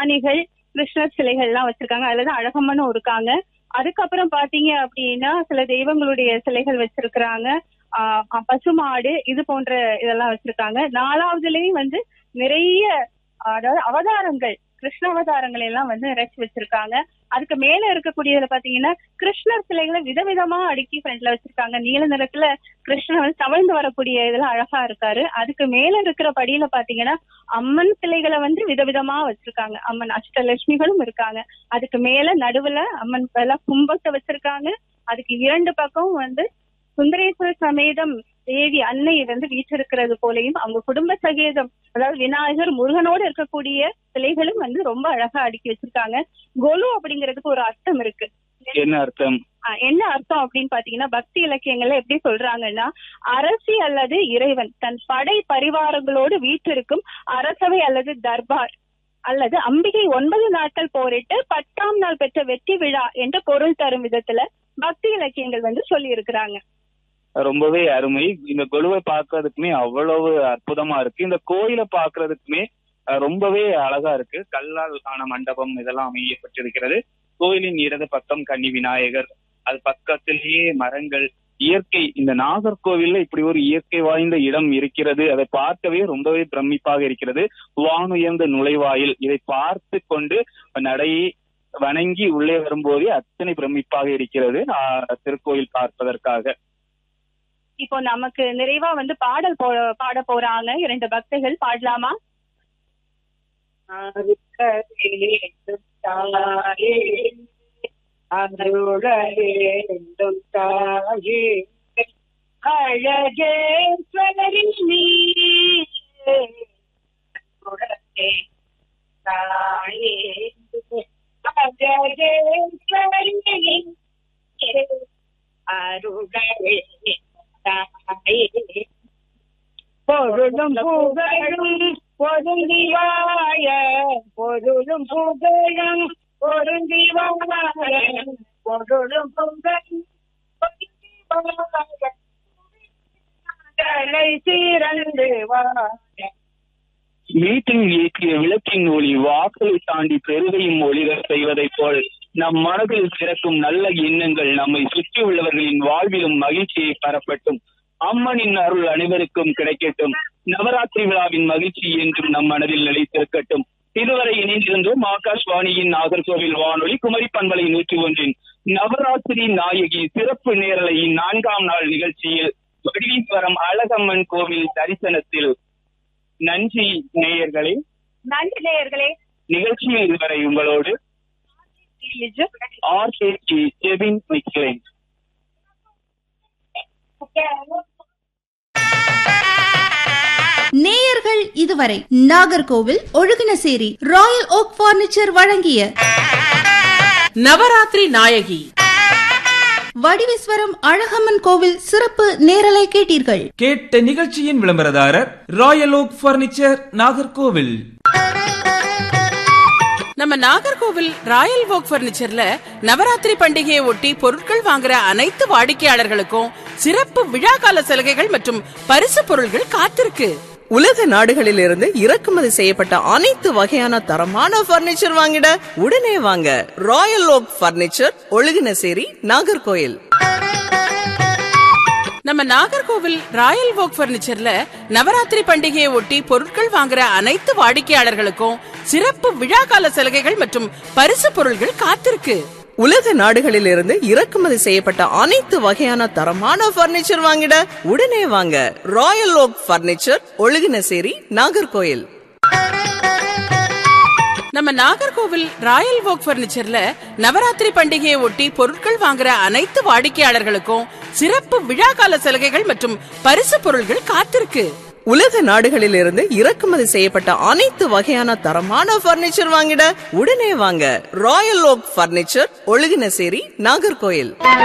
யானைகள் கிருஷ்ணர் சிலைகள் எல்லாம் வச்சிருக்காங்க அதுலதான் அழகம்மனும் இருக்காங்க அதுக்கப்புறம் பாத்தீங்க அப்படின்னா சில தெய்வங்களுடைய சிலைகள் வச்சிருக்கிறாங்க ஆஹ் பசுமாடு இது போன்ற இதெல்லாம் வச்சிருக்காங்க நாலாவதுலயும் வந்து நிறைய அதாவது அவதாரங்கள் கிருஷ்ண அவதாரங்களை எல்லாம் வந்து நிறைச்சு வச்சிருக்காங்க அதுக்கு மேல இருக்கக்கூடியதுல பாத்தீங்கன்னா கிருஷ்ணர் சிலைகளை விதவிதமா அடுக்கி ஃப்ரண்ட்ல வச்சிருக்காங்க நீல நிறத்துல கிருஷ்ணர் வந்து தவழ்ந்து வரக்கூடிய இதெல்லாம் அழகா இருக்காரு அதுக்கு மேல இருக்கிற படியில பாத்தீங்கன்னா அம்மன் சிலைகளை வந்து விதவிதமா வச்சிருக்காங்க அம்மன் அஷ்டலட்சுமிகளும் இருக்காங்க அதுக்கு மேல நடுவுல அம்மன் எல்லாம் கும்பத்தை வச்சிருக்காங்க அதுக்கு இரண்டு பக்கம் வந்து சுந்தரேஸ்வர சமேதம் தேவி அன்னை வந்து வீற்றிருக்கிறது போலையும் அவங்க குடும்ப சகேதம் அதாவது விநாயகர் முருகனோடு இருக்கக்கூடிய சிலைகளும் வந்து ரொம்ப அழகா அடுக்கி வச்சிருக்காங்க கொலு அப்படிங்கிறதுக்கு ஒரு அர்த்தம் இருக்கு என்ன அர்த்தம் ஆஹ் என்ன அர்த்தம் அப்படின்னு பாத்தீங்கன்னா பக்தி இலக்கியங்கள்ல எப்படி சொல்றாங்கன்னா அரசி அல்லது இறைவன் தன் படை பரிவாரங்களோடு வீற்றிருக்கும் அரசவை அல்லது தர்பார் அல்லது அம்பிகை ஒன்பது நாட்கள் போரிட்டு பத்தாம் நாள் பெற்ற வெற்றி விழா என்ற பொருள் தரும் விதத்துல பக்தி இலக்கியங்கள் வந்து சொல்லி இருக்கிறாங்க ரொம்பவே அருமை இந்த கொலுவை பார்க்கறதுக்குமே அவ்வளவு அற்புதமா இருக்கு இந்த கோயிலை பார்க்கறதுக்குமே அஹ், ரொம்பவே அழகா இருக்கு கல்லால் ஆன மண்டபம் இதெல்லாம் அமையப்பட்டிருக்கிறது கோயிலின் இடது பக்கம் கன்னி விநாயகர் அது பக்கத்திலேயே மரங்கள் இயற்கை இந்த நாகர்கோவில்ல இப்படி ஒரு இயற்கை வாய்ந்த இடம் இருக்கிறது அதை பார்க்கவே ரொம்பவே பிரமிப்பாக இருக்கிறது வானுயர்ந்த நுழைவாயில் இதை பார்த்து கொண்டு நடையை வணங்கி உள்ளே வரும்போதே அத்தனை பிரமிப்பாக இருக்கிறது ஆஹ், திருக்கோயில் பார்ப்பதற்காக இப்போ நமக்கு நிறைவா வந்து பாடல் போ பாட போறாங்க இரண்டு பக்தர்கள் பாடலாமா அருளேண்டும் தாயே அழகேஸ்வரி நீ அருளே தாயே அழகேஸ்வரி நீ அருளே தாயே பொருளும் புகழும் பொருந்திவாய பொருளும் புகழும் பொருந்திவாய பொருளும் புகழும் பொருந்திவாய தலை சிறந்து வாய வீட்டில் ஏற்றிய விளக்கின் ஒளி வாக்களை தாண்டி பெருகையும் ஒளிர செய்வதைப் போல் நம் மனதில் பிறக்கும் நல்ல எண்ணங்கள் நம்மை சுற்றியுள்ளவர்களின் வாழ்விலும் மகிழ்ச்சியை பரப்பட்டும் அம்மனின் அருள் அனைவருக்கும் கிடைக்கட்டும் நவராத்திரி விழாவின் மகிழ்ச்சி என்றும் நம் மனதில் நிலைத்திருக்கட்டும் இதுவரை இணைந்திருந்தோம் ஆகாஷ்வாணியின் நாகர்கோவில் வானொலி குமரி பண்பலை நூற்றி ஒன்றின் நவராத்திரி நாயகி சிறப்பு நேரலையின் நான்காம் நாள் நிகழ்ச்சியில் வடிவீஸ்வரம் அழகம்மன் கோவில் தரிசனத்தில் நன்றி நேயர்களே நன்றி நேயர்களே நிகழ்ச்சியில் இதுவரை உங்களோடு ஆர் கே ஜி ஜெபின் நிக்கிறேன் நேயர்கள் இதுவரை Nagercoil Ozhuginasery royal oak furniture வழங்கிய நவராத்திரி நாயகி வடிவேஸ்வரம் அழகம்மன் கோவில் சிறப்பு நேரலை கேட்டீர்கள் கேட்ட நிகழ்ச்சியின் விளம்பரதாரர் ராயல் ஓக் பர்னிச்சர் நாகர்கோவில் நம்ம நாகர்கோவில் ராயல் வோக் பர்னிச்சர்ல நவராத்திரி பண்டிகையை ஒட்டி பொருட்கள் வாங்குற அனைத்து வாடிக்கையாளர்களுக்கும் சிறப்பு விழாகால சலுகைகள் மற்றும் பரிசு பொருள்கள் காத்திருக்கு உலக நாடுகளிலிருந்து இறக்குமதி செய்யப்பட்ட அனைத்து வகையான தரமான பர்னிச்சர் வாங்கிட உடனே வாங்க royal oak furniture Ozhuginasery Nagercoil நம்ம நாகர்கோவில் ராயல் வோக் பர்னிச்சர்ல நவராத்திரி பண்டிகையை ஒட்டி பொருட்கள் வாங்குற அனைத்து வாடிக்கையாளர்களுக்கும் சிறப்பு விழாகால சலுகைகள் மற்றும் பரிசு பொருள்கள் காத்திருக்கு உலக நாடுகளிலிருந்து இறக்குமதி செய்யப்பட்ட அனைத்து வகையான தரமான பர்னிச்சர் வாங்கிட உடனே வாங்க royal oak furniture Ozhuginasery Nagercoil நம்ம நாகர்கோவில் ராயல் வோக் பர்னிச்சர்ல நவராத்திரி பண்டிகையை ஒட்டி பொருட்கள் வாங்குற அனைத்து வாடிக்கையாளர்களுக்கும் சிறப்பு விழாகால சலுகைகள் மற்றும் பரிசு பொருள்கள் காத்திருக்கு உலக நாடுகளிலிருந்து இறக்குமதி செய்யப்பட்ட அனைத்து வகையான தரமான பர்னிச்சர் வாங்கிட உடனே வாங்க royal oak furniture Ozhuginasery Nagercoil